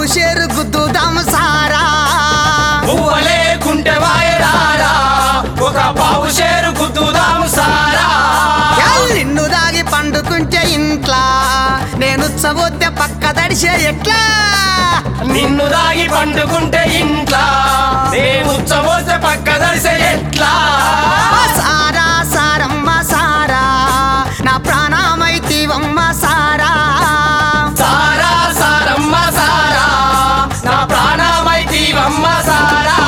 share గుద్దుదాము సారా పువ్వలేకుంటే వాయరారా ఒక పావు share గుద్దుదాము సారా L నిన్ను దాగి పండుకుంటే ఇంట్లా నేను చబోతే పక్క దడిసే ఎట్లా నిన్ను దాగి పండుకుంటే ఇంట్లా నేను ఉచ్చబోసే పక్క దరిసే ఎట్లా ఆ సారా సారమ్మ సారా నా ప్రాణమైతివమ్మ సారా సారా సారమ్మ సారా నా ప్రాణమైతీవమ్మ సారా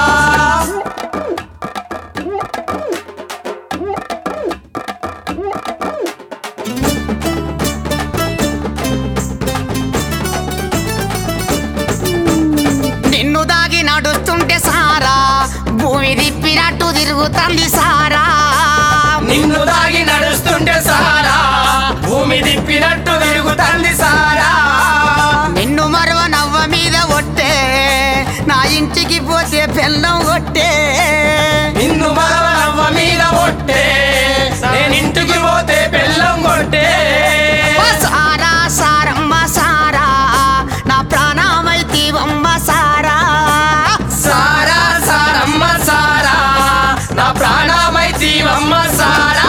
నిన్ను దాగి నడుస్తుంటే సారా భూమి తిప్పినట్టు తిరుగుతుంది సారా నిన్ను దాగి నడుస్తుంటే సారా భూమి తిప్పినట్టు తిరుగుతుంది సారా నిన్ను మరవ నవ్వ మీద ఒట్టే నా ఇంటికి పోతే పెళ్ళం కొట్టే నిన్ను మరవ నవ్వ మీద ఒట్టే నేను ఇంటికి పోతే బెల్లం కొట్టే ఓ సారా సారమ్మ సారా నా ప్రాణమైతివమ్మ సారా సారా సారమ్మ సారా నా ప్రాణమైతీవమ్మ సారా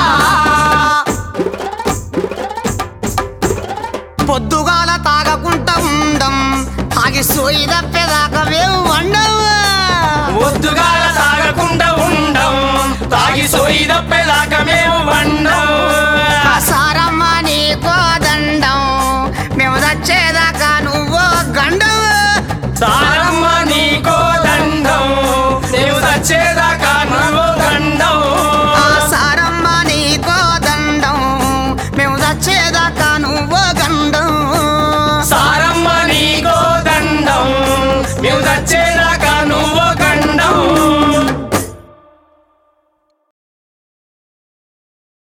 పొద్దుగాల తాగకుంటా ఉండం తాగి సోయి తప్పేదాకా మేము వండవు ముద్దుగాల తాగకుండా ఉండం తాగి సోయి తప్పేదాకా మేము వండం ఆ సారమ్మ నీకో దండం మేము చచ్చేదాకా నువ్వో గండవు సారా